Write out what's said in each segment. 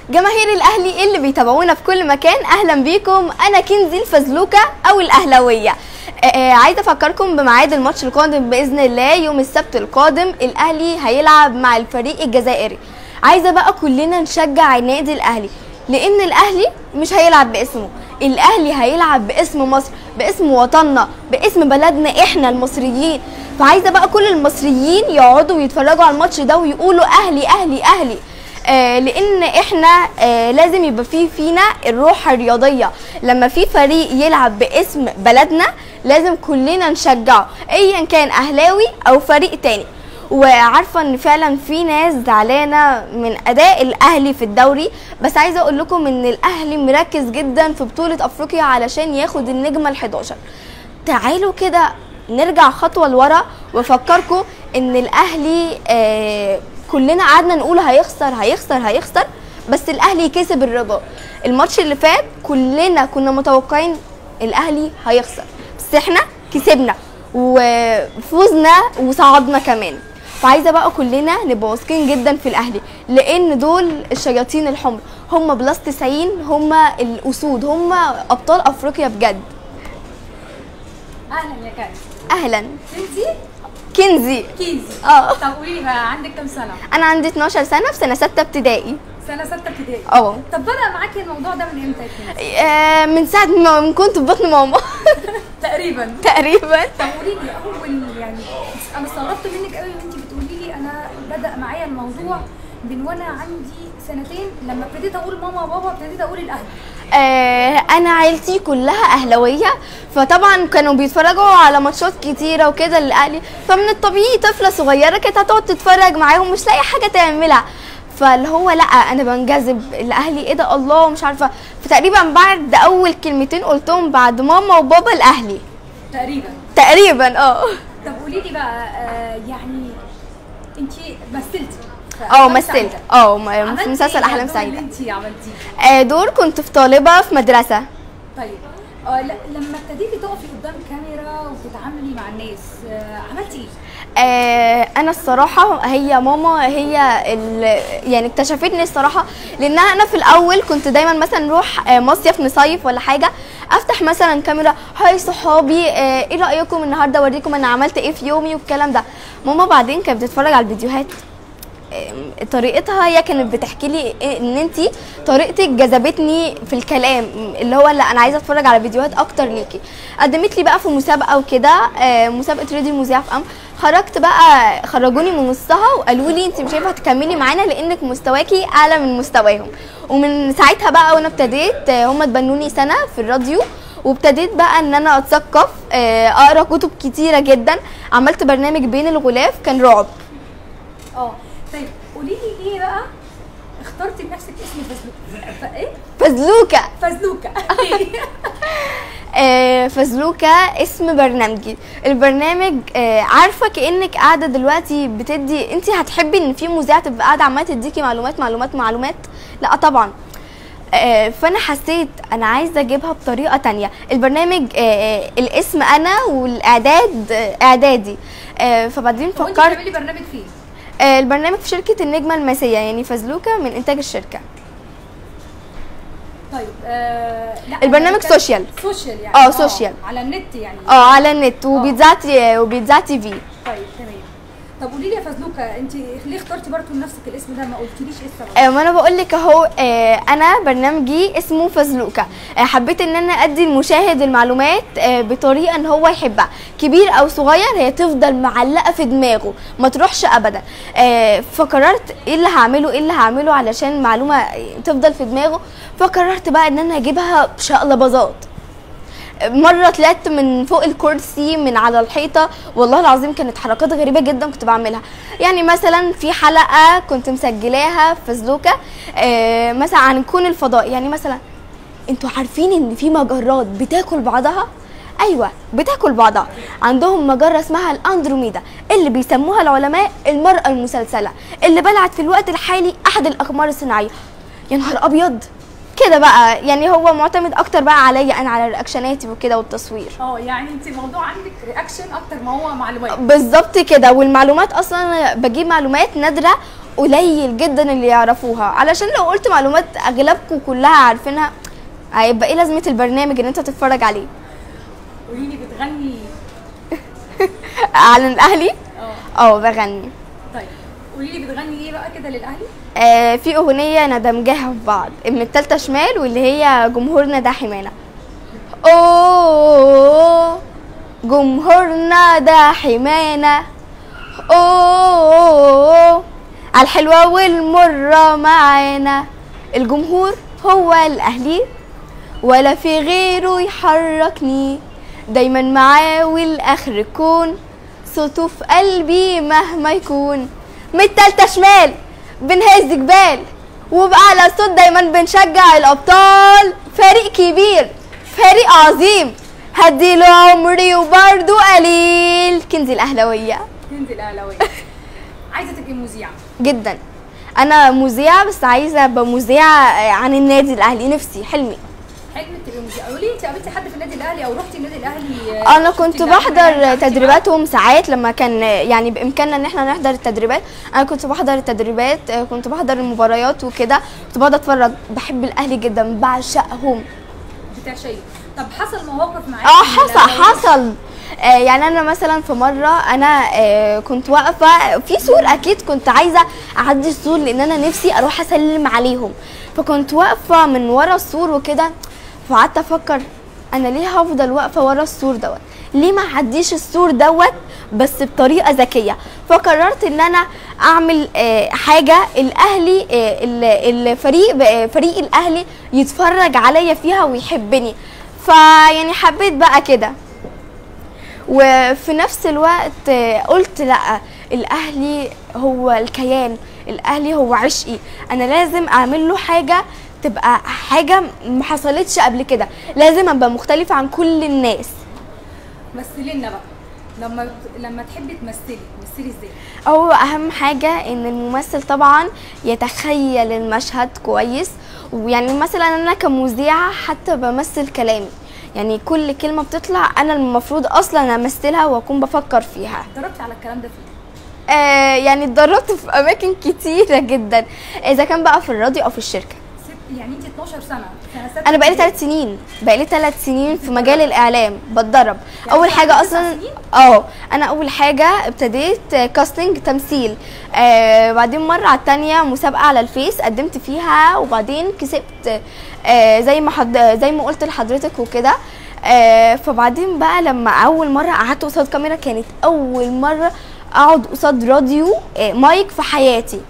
جماهير الاهلي اللي بيتابعونا في كل مكان اهلا بيكم انا كنزي الفزلوكه او الاهلاويه آه، عايزه افكركم بميعاد الماتش القادم باذن الله يوم السبت القادم الاهلي هيلعب مع الفريق الجزائري عايزه بقى كلنا نشجع النادي الاهلي لان الاهلي مش هيلعب باسمه الاهلي هيلعب باسم مصر باسم وطننا باسم بلدنا احنا المصريين فعايزه بقى كل المصريين يقعدوا ويتفرجوا على الماتش ده ويقولوا اهلي اهلي اهلي آه لان احنا آه لازم يبقى في فينا الروح الرياضيه لما في فريق يلعب باسم بلدنا لازم كلنا نشجعه ايا كان اهلاوي او فريق تاني وعارفه ان فعلا في ناس زعلانه من اداء الاهلي في الدوري بس عايزه اقول لكم ان الاهلي مركز جدا في بطوله افريقيا علشان ياخد النجمه ال11 تعالوا كده نرجع خطوه لورا وافكركم ان الاهلي آه كلنا قعدنا نقول هيخسر هيخسر هيخسر بس الاهلي كسب الرجاء الماتش اللي فات كلنا كنا متوقعين الاهلي هيخسر بس احنا كسبنا وفوزنا وصعدنا كمان فعايزه بقى كلنا نبقى واثقين جدا في الاهلي لان دول الشياطين الحمر هم بلس 90 هم الاسود هم ابطال افريقيا بجد اهلا يا كاي اهلا انتي كنزي كيزي اه طب قولي لي بقى عندك كام سنه انا عندي 12 سنه في سنه 6 ابتدائي سنه سته ابتدائي اه طب بدا معاكي الموضوع ده من امتى يا كيزي آه، من ساعه ما كنت في بطن ماما تقريبا تقريبا طب قولي لي اول يعني انا استغربت منك قوي وانت بتقولي لي انا بدا معايا الموضوع من وانا عندي سنتين لما ابتديت اقول ماما وبابا ابتديت اقول الاهلي آه، انا عيلتي كلها اهلاويه فطبعا كانوا بيتفرجوا على ماتشات كتيره وكده للاهلي فمن الطبيعي طفله صغيره كانت هتقعد تتفرج معاهم مش لاقي حاجه تعملها فاللي هو لا انا بنجذب الاهلي ايه ده الله مش عارفه فتقريبا بعد اول كلمتين قلتهم بعد ماما وبابا الاهلي تقريبا تقريبا اه طب قولي لي بقى آه يعني انت مثلتي في اه أحلام مثلت سعيدة. اه م- عملتي في مسلسل إيه احلام الدور اللي سعيده انت عملتيه آه، دور كنت في طالبه في مدرسه طيب آه لا لما ابتديتي تقفي قدام كاميرا وتتعاملي مع الناس آه عملتي ايه؟ آه، انا الصراحه هي ماما هي ال- يعني اكتشفتني الصراحه لانها انا في الاول كنت دايما مثلا نروح آه، مصيف نصيف ولا حاجه افتح مثلا كاميرا هاي صحابي آه، ايه رايكم النهارده اوريكم انا عملت ايه في يومي والكلام ده ماما بعدين كانت بتتفرج على الفيديوهات آه، طريقتها هي كانت بتحكي لي إيه ان انت طريقتك جذبتني في الكلام اللي هو لا انا عايزه اتفرج على فيديوهات اكتر ليكي قدمت لي بقى في مسابقه وكده آه، مسابقه راديو المذيع في ام خرجت بقى خرجوني من نصها وقالوا لي انت مش هينفع تكملي معانا لانك مستواكي اعلى من مستواهم ومن ساعتها بقى وانا ابتديت آه، هم تبنوني سنه في الراديو وابتديت بقى ان انا اتثقف آه، اقرا كتب كتيره جدا عملت برنامج بين الغلاف كان رعب اه طيب قولي لي ايه بقى اخترتي لنفسك اسم فزلوكه ف- ايه؟ فزلوكه فزلوكه آه، فزلوكة اسم برنامجي البرنامج آه، عارفة كأنك قاعدة دلوقتي بتدي انت هتحبي ان في مذيعة تبقى قاعدة عمالة تديكي معلومات معلومات معلومات لا طبعا آه، فانا حسيت انا عايزه اجيبها بطريقه تانية البرنامج آه، آه، الاسم انا والاعداد آه، اعدادي آه، فبعدين وانت فكرت بتعملي برنامج فين؟ آه، البرنامج في شركه النجمه الماسيه يعني فزلوكه من انتاج الشركه طيب آه لا البرنامج أنا بتكلم- سوشيال. سوشيال يعني اه، سوشيال. على النت يعني اه على النت وبيتذاع تي- وبيتذاع تي في طيب تمام طب قولي لي يا فزلوكه انت ليه اخترتي برضه لنفسك الاسم ده ما قلتليش ايه السبب؟ آه، ما انا بقول لك اهو آه، انا برنامجي اسمه فزلوكه آه، حبيت ان انا ادي المشاهد المعلومات آه، بطريقه ان هو يحبها كبير او صغير هي تفضل معلقه في دماغه ما تروحش ابدا آه، فقررت ايه اللي هعمله ايه اللي هعمله علشان المعلومه تفضل في دماغه فقررت بقى ان انا اجيبها بشقلباظات مره طلعت من فوق الكرسي من على الحيطه والله العظيم كانت حركات غريبه جدا كنت بعملها يعني مثلا في حلقه كنت مسجلاها في فزلوكه آه مثلا عن كون الفضاء يعني مثلا انتوا عارفين ان في مجرات بتاكل بعضها ايوه بتاكل بعضها عندهم مجره اسمها الاندروميدا اللي بيسموها العلماء المراه المسلسله اللي بلعت في الوقت الحالي احد الاقمار الصناعيه يا نهار ابيض كده بقى يعني هو معتمد اكتر بقى عليا انا على رياكشناتي وكده والتصوير اه يعني انت الموضوع عندك رياكشن اكتر ما هو معلومات بالظبط كده والمعلومات اصلا أنا بجيب معلومات نادره قليل جدا اللي يعرفوها علشان لو قلت معلومات اغلبكم كلها عارفينها هيبقى ايه لازمه البرنامج ان انت تتفرج عليه قولي لي بتغني عن الاهلي اه اه بغني طيب قولي لي بتغني ايه بقى كده للاهلي آه في اغنيه ندمجاها في بعض من التالتة شمال واللي هي جمهورنا ده حمانا اوه جمهورنا ده حمانا اوه على الحلوة والمرة معانا الجمهور هو الاهلي ولا في غيره يحركني دايما معاه والاخر يكون صوته في قلبي مهما يكون من التالتة شمال بنهز جبال وبأعلى صوت دايما بنشجع الأبطال فريق كبير فريق عظيم هديله عمري وبرضه قليل كنزي الأهلوية كنت الاهلاويه عايزه تبقي مذيعه جدا أنا مذيعة بس عايزة أبقى مذيعة عن النادي الأهلي نفسي حلمي حلم تبقي مذيعه قولي لي انت قابلتي حد في النادي الاهلي او رحتي النادي الاهلي انا شفتي كنت اللعيبة بحضر يعني عملتي تدريباتهم ساعات لما كان يعني بامكاننا ان احنا نحضر التدريبات انا كنت بحضر التدريبات كنت بحضر المباريات وكده كنت بقعد اتفرج بحب الاهلي جدا بعشقهم معاهم؟ بتعشقي طب حصل مواقف معاكي اه من حصل الأهلاوية؟ حصل آه يعني انا مثلا في مره انا آه كنت واقفه في سور اكيد كنت عايزه اعدي السور لان انا نفسي اروح اسلم عليهم فكنت واقفه من ورا السور وكده فقعدت افكر انا ليه هفضل واقفه ورا السور دوت ليه ما اعديش السور دوت بس بطريقه ذكيه فقررت ان انا اعمل آه حاجه الاهلي آه ال- الفريق آه، فريق الاهلي يتفرج عليا فيها ويحبني فيعني حبيت بقى كده وفي نفس الوقت آه، قلت لا الاهلي هو الكيان الاهلي هو عشقي انا لازم اعمل له حاجه تبقى حاجه ما حصلتش قبل كده لازم ابقى مختلفه عن كل الناس مثلي لنا بقى لما لما تحبي تمثلي تمثلي ازاي هو اهم حاجه ان الممثل طبعا يتخيل المشهد كويس ويعني مثلا انا كمذيعه حتى بمثل كلامي يعني كل كلمه بتطلع انا المفروض اصلا امثلها واكون بفكر فيها اتدربتي على الكلام ده فين آه يعني اتدربت في اماكن كتيره جدا اذا كان بقى في الراديو او في الشركه ست يعني انت 12 سنه سنه ستة انا بقالي ابتدائي. ثلاث سنين بقالي ثلاث سنين في مجال الاعلام بتدرب يعني اول أنت حاجه عندك اصلا تسع سنين؟ اه انا اول حاجه ابتديت كاستنج تمثيل آه بعدين مره على التانية مسابقه على الفيس قدمت فيها وبعدين كسبت آه زي ما حد زي ما قلت لحضرتك وكده آه فبعدين بقى لما اول مره قعدت قصاد كاميرا كانت اول مره اقعد قصاد راديو آه مايك في حياتي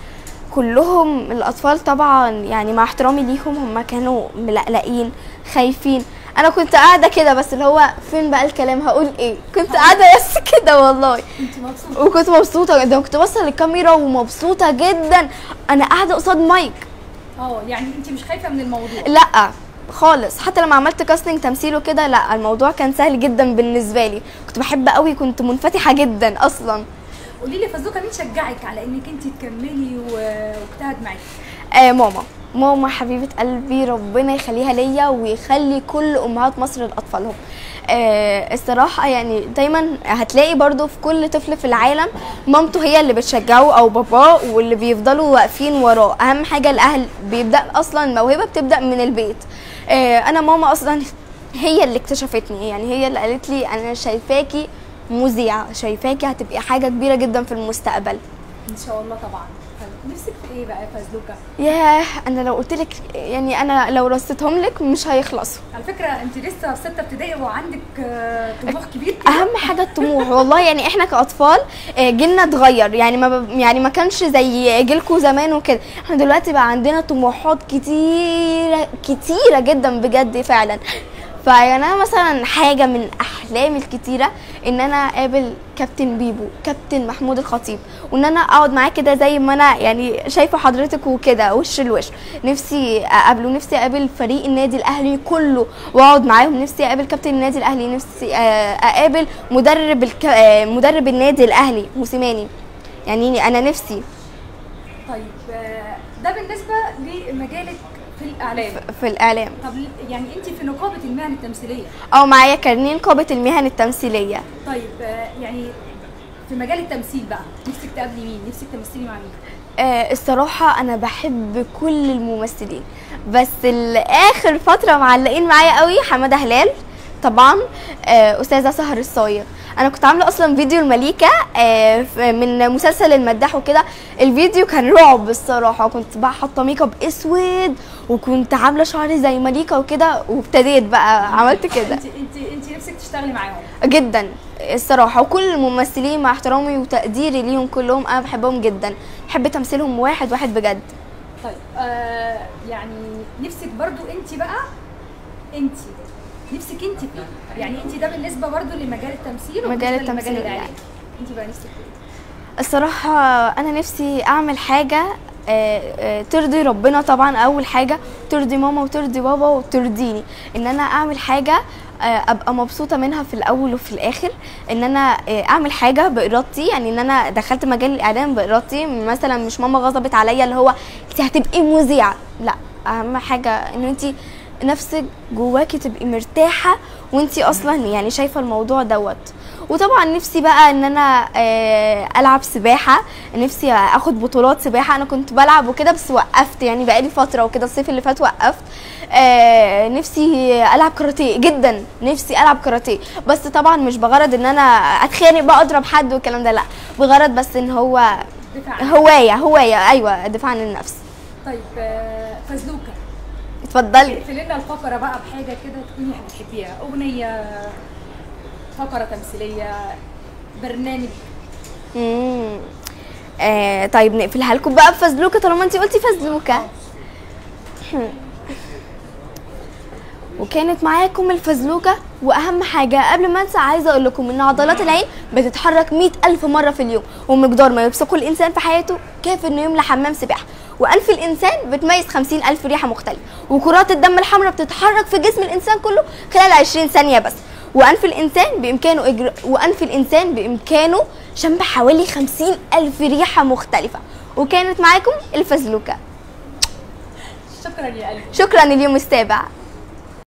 كلهم الاطفال طبعا يعني مع احترامي ليهم هم كانوا ملقلقين خايفين انا كنت قاعده كده بس اللي هو فين بقى الكلام هقول ايه كنت قاعده بس كده والله انت مبسوطه وكنت مبسوطه جدا كنت باصه للكاميرا ومبسوطه جدا انا قاعده قصاد مايك اه يعني انت مش خايفه من الموضوع لا خالص حتى لما عملت كاستنج تمثيل وكده لا الموضوع كان سهل جدا بالنسبه لي كنت بحب قوي كنت منفتحه جدا اصلا قولي لي فزوكه مين شجعك على انك انت تكملي و- واجتهد معاكي آه ماما ماما حبيبة قلبي ربنا يخليها ليا ويخلي كل أمهات مصر لأطفالهم آه الصراحة يعني دايما هتلاقي برضو في كل طفل في العالم مامته هي اللي بتشجعه أو باباه واللي بيفضلوا واقفين وراه أهم حاجة الأهل بيبدأ أصلا الموهبة بتبدأ من البيت آه أنا ماما أصلا هي اللي اكتشفتني يعني هي اللي قالت لي أنا شايفاكي مذيعة شايفاكي هتبقي حاجة كبيرة جدا في المستقبل ان شاء الله طبعا طيب، نفسك في ايه بقى يا فزلوكه ياه انا لو قلت لك يعني انا لو رصيتهم لك مش هيخلصوا على فكره انت لسه في سته ابتدائي وعندك آه، طموح كبير كده اهم حاجه الطموح والله يعني احنا كاطفال آه، جيلنا اتغير يعني ما ب- يعني ما كانش زي جيلكم زمان وكده احنا دلوقتي بقى عندنا طموحات كتيره كتيره جدا بجد فعلا فيعني انا مثلا حاجه من احلامي الكتيره ان انا اقابل كابتن بيبو كابتن محمود الخطيب وان انا اقعد معاه كده زي ما انا يعني شايفه حضرتك وكده وش لوش نفسي اقابله نفسي اقابل فريق النادي الاهلي كله واقعد معاهم نفسي اقابل كابتن النادي الاهلي نفسي آه، اقابل مدرب الك... آه، مدرب النادي الاهلي موسيماني يعني انا نفسي طيب آه، ده بالنسبه لمجالك في الاعلام في الاعلام طب يعني انت في نقابه المهن التمثيليه او معايا كارنيه نقابه المهن التمثيليه طيب آه، يعني في مجال التمثيل بقى نفسك تقابلي مين نفسك تمثلي مع مين آه الصراحة أنا بحب كل الممثلين بس الآخر فترة معلقين معايا قوي حمادة هلال طبعا آه أستاذة سهر الصايغ أنا كنت عاملة أصلا فيديو المليكة آه ف- من مسلسل المداح وكده الفيديو كان رعب الصراحة كنت بقى حاطة ميك اب أسود وكنت عاملة شعري زي مليكة وكده وابتديت بقى عملت كده انت انت انت نفسك تشتغلي معاهم جدا الصراحة وكل الممثلين مع احترامي وتقديري ليهم كلهم أنا بحبهم جدا بحب تمثيلهم واحد واحد بجد طيب آه يعني نفسك برضو انت بقى انت نفسك انت فيه يعني انت ده بالنسبه برضو لمجال التمثيل مجال وبالنسبة التمثيل لمجال يعني. الاعلام انت بقى نفسك فيه الصراحة أنا نفسي أعمل حاجة آه، آه، ترضي ربنا طبعا أول حاجة ترضي ماما وترضي بابا وترضيني إن أنا أعمل حاجة آه، أبقى مبسوطة منها في الأول وفي الآخر إن أنا آه، أعمل حاجة بإرادتي يعني إن أنا دخلت مجال الإعلام بإرادتي مثلا مش ماما غضبت عليا اللي هو أنت هتبقي مذيعة لا أهم حاجة إن أنت نفسك جواكي تبقي مرتاحة وانتي اصلا يعني شايفة الموضوع دوت وطبعا نفسي بقى ان انا آه، العب سباحة نفسي اخد بطولات سباحة انا كنت بلعب وكده بس وقفت يعني بقالي فترة وكده الصيف اللي فات وقفت آه، نفسي العب كاراتيه جدا نفسي العب كاراتيه بس طبعا مش بغرض ان انا اتخانق بقى اضرب حد والكلام ده لا بغرض بس ان هو دفاع عن- هواية هواية ايوه دفاع عن النفس طيب آه فزلوكه اتفضلي اقفلي لنا الفقره بقى بحاجه كده تكوني بتحبيها اغنيه فقره تمثيليه برنامج مم. آه طيب نقفلها لكم بقى بفزلوكه طالما انت قلتي فزلوكه وكانت معاكم الفزلوكه واهم حاجه قبل ما انسى عايزه اقول لكم ان عضلات العين بتتحرك مئة الف مره في اليوم ومقدار ما يبصقه الانسان في حياته كافي انه يملى حمام سباحه وانف الانسان بتميز خمسين الف ريحه مختلفه وكرات الدم الحمراء بتتحرك في جسم الانسان كله خلال 20 ثانيه بس وانف الانسان بامكانه إجر... وانف الانسان بامكانه شم حوالي خمسين الف ريحه مختلفه وكانت معاكم الفزلوكه شكرا يا قلبي شكرا اليوم السابع